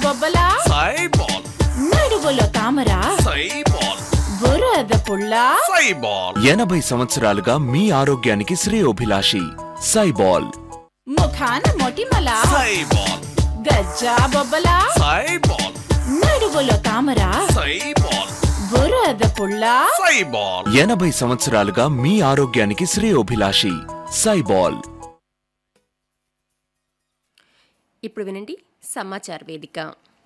బొబ్బల సైబాల్ నడువులో తామర సైబాల్ బురద పుల్ల సైబాల్ ఎనభై సంవత్సరాలుగా మీ ఆరోగ్యానికి శ్రేయోభిలాషి సైబాల్ ముఖాన మొటిమల సైబాల్ గజ్జా బొబ్బల సైబాల్ నడువులో తామర సైబాల్ బురద పుల్ల సైబాల్ ఎనభై సంవత్సరాలుగా మీ ఆరోగ్యానికి శ్రేయోభిలాషి సైబాల్ ఇప్పుడు వినండి సమాచార వేదిక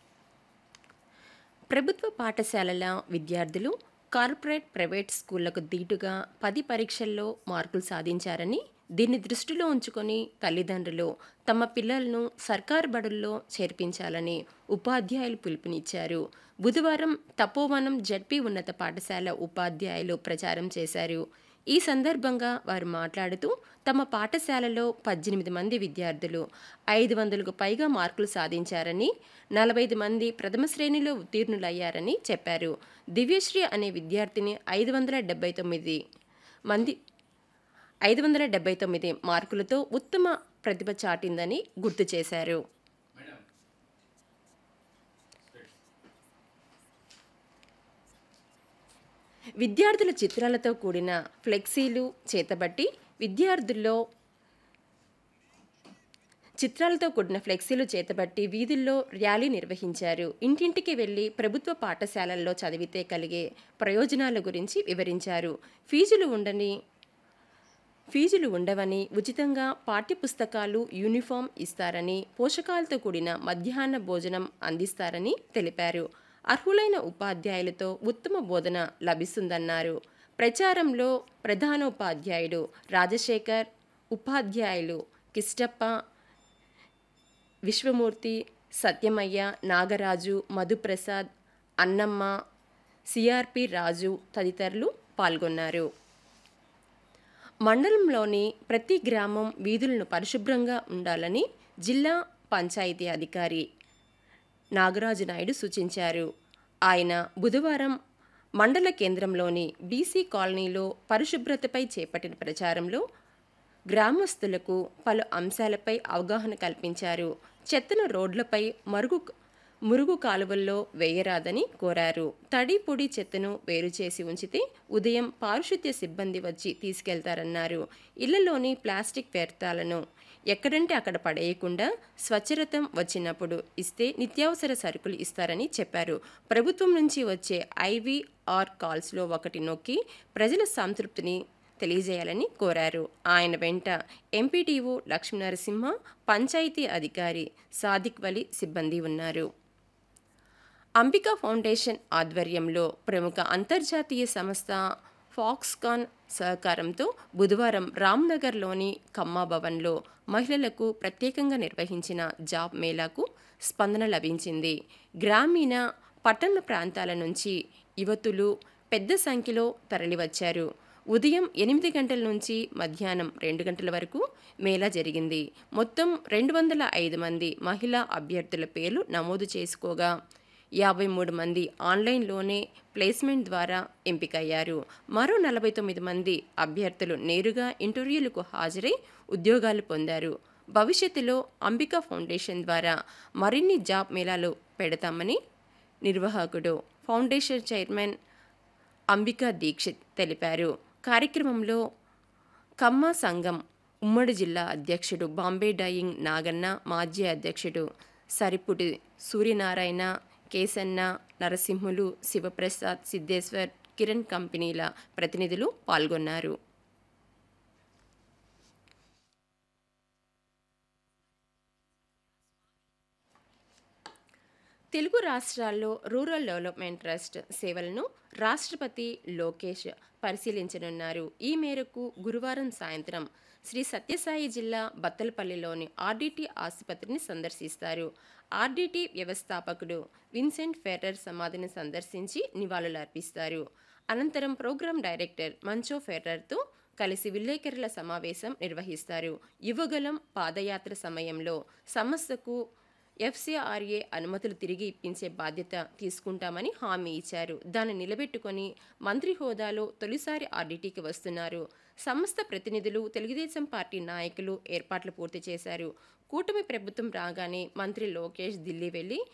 ప్రభుత్వ పాఠశాలల విద్యార్థులు కార్పొరేట్ ప్రైవేట్ స్కూళ్లకు దీటుగా పది పరీక్షల్లో మార్కులు సాధించారని దీన్ని దృష్టిలో ఉంచుకొని తల్లిదండ్రులు తమ పిల్లలను సర్కారు బడుల్లో చేర్పించాలని ఉపాధ్యాయులు పిలుపునిచ్చారు బుధవారం తపోవనం జడ్పీ ఉన్నత పాఠశాల ఉపాధ్యాయులు ప్రచారం చేశారు ఈ సందర్భంగా వారు మాట్లాడుతూ తమ పాఠశాలలో పద్దెనిమిది మంది విద్యార్థులు ఐదు వందలకు పైగా మార్కులు సాధించారని నలభై ఐదు మంది ప్రథమ శ్రేణిలో ఉత్తీర్ణులయ్యారని చెప్పారు దివ్యశ్రీ అనే విద్యార్థిని ఐదు వందల డెబ్బై తొమ్మిది మంది ఐదు వందల డెబ్బై తొమ్మిది మార్కులతో ఉత్తమ ప్రతిభ చాటిందని గుర్తు చేశారు విద్యార్థుల చిత్రాలతో కూడిన ఫ్లెక్సీలు చేతబట్టి విద్యార్థుల్లో చిత్రాలతో కూడిన ఫ్లెక్సీలు చేతబట్టి వీధుల్లో ర్యాలీ నిర్వహించారు ఇంటింటికి వెళ్లి ప్రభుత్వ పాఠశాలల్లో చదివితే కలిగే ప్రయోజనాల గురించి వివరించారు ఫీజులు ఉండని ఫీజులు ఉండవని ఉచితంగా పాఠ్యపుస్తకాలు యూనిఫామ్ ఇస్తారని పోషకాలతో కూడిన మధ్యాహ్న భోజనం అందిస్తారని తెలిపారు అర్హులైన ఉపాధ్యాయులతో ఉత్తమ బోధన లభిస్తుందన్నారు ప్రచారంలో ప్రధానోపాధ్యాయుడు రాజశేఖర్ ఉపాధ్యాయులు కిష్టప్ప విశ్వమూర్తి సత్యమయ్య నాగరాజు మధుప్రసాద్ అన్నమ్మ సిఆర్పి రాజు తదితరులు పాల్గొన్నారు మండలంలోని ప్రతి గ్రామం వీధులను పరిశుభ్రంగా ఉండాలని జిల్లా పంచాయతీ అధికారి నాగరాజు నాయుడు సూచించారు ఆయన బుధవారం మండల కేంద్రంలోని బీసీ కాలనీలో పరిశుభ్రతపై చేపట్టిన ప్రచారంలో గ్రామస్తులకు పలు అంశాలపై అవగాహన కల్పించారు చెత్తను రోడ్లపై మరుగు మురుగు కాలువల్లో వేయరాదని కోరారు తడి పొడి చెత్తను వేరు చేసి ఉంచితే ఉదయం పారిశుద్ధ్య సిబ్బంది వచ్చి తీసుకెళ్తారన్నారు ఇళ్లలోని ప్లాస్టిక్ వ్యర్థాలను ఎక్కడంటే అక్కడ పడేయకుండా స్వచ్ఛరతం వచ్చినప్పుడు ఇస్తే నిత్యావసర సరుకులు ఇస్తారని చెప్పారు ప్రభుత్వం నుంచి వచ్చే ఐవీఆర్ కాల్స్లో ఒకటి నొక్కి ప్రజల సంతృప్తిని తెలియజేయాలని కోరారు ఆయన వెంట ఎంపీటీఓ లక్ష్మీనరసింహ పంచాయతీ అధికారి సాదిక్ వలి సిబ్బంది ఉన్నారు అంబికా ఫౌండేషన్ ఆధ్వర్యంలో ప్రముఖ అంతర్జాతీయ సంస్థ ఫాక్స్కాన్ సహకారంతో బుధవారం రామ్నగర్లోని కమ్మా భవన్లో మహిళలకు ప్రత్యేకంగా నిర్వహించిన జాబ్ మేళాకు స్పందన లభించింది గ్రామీణ పట్టణ ప్రాంతాల నుంచి యువతులు పెద్ద సంఖ్యలో తరలివచ్చారు ఉదయం ఎనిమిది గంటల నుంచి మధ్యాహ్నం రెండు గంటల వరకు మేళా జరిగింది మొత్తం రెండు వందల ఐదు మంది మహిళా అభ్యర్థుల పేర్లు నమోదు చేసుకోగా యాభై మూడు మంది ఆన్లైన్లోనే ప్లేస్మెంట్ ద్వారా ఎంపికయ్యారు మరో నలభై తొమ్మిది మంది అభ్యర్థులు నేరుగా ఇంటర్వ్యూలకు హాజరై ఉద్యోగాలు పొందారు భవిష్యత్తులో అంబికా ఫౌండేషన్ ద్వారా మరిన్ని జాబ్ మేళాలు పెడతామని నిర్వాహకుడు ఫౌండేషన్ చైర్మన్ అంబికా దీక్షిత్ తెలిపారు కార్యక్రమంలో కమ్మ సంఘం ఉమ్మడి జిల్లా అధ్యక్షుడు బాంబే డయింగ్ నాగన్న మాజీ అధ్యక్షుడు సరిపుటి సూర్యనారాయణ కేసన్న నరసింహులు శివప్రసాద్ సిద్ధేశ్వర్ కిరణ్ కంపెనీల ప్రతినిధులు పాల్గొన్నారు తెలుగు రాష్ట్రాల్లో రూరల్ డెవలప్మెంట్ ట్రస్ట్ సేవలను రాష్ట్రపతి లోకేష్ పరిశీలించనున్నారు ఈ మేరకు గురువారం సాయంత్రం శ్రీ సత్యసాయి జిల్లా బత్తలపల్లిలోని ఆర్డీటీ ఆసుపత్రిని సందర్శిస్తారు ఆర్డీటీ వ్యవస్థాపకుడు విన్సెంట్ ఫెర్రర్ సమాధిని సందర్శించి నివాళులర్పిస్తారు అనంతరం ప్రోగ్రాం డైరెక్టర్ మంచో ఫెర్రర్తో కలిసి విలేకరుల సమావేశం నిర్వహిస్తారు యువగలం పాదయాత్ర సమయంలో సంస్థకు ఎఫ్సిఆర్ఏ అనుమతులు తిరిగి ఇప్పించే బాధ్యత తీసుకుంటామని హామీ ఇచ్చారు దాన్ని నిలబెట్టుకొని మంత్రి హోదాలో తొలిసారి ఆర్డీటీకి వస్తున్నారు సంస్థ ప్రతినిధులు తెలుగుదేశం పార్టీ నాయకులు ఏర్పాట్లు పూర్తి చేశారు కూటమి ప్రభుత్వం రాగానే మంత్రి లోకేష్ ఢిల్లీ వెళ్లి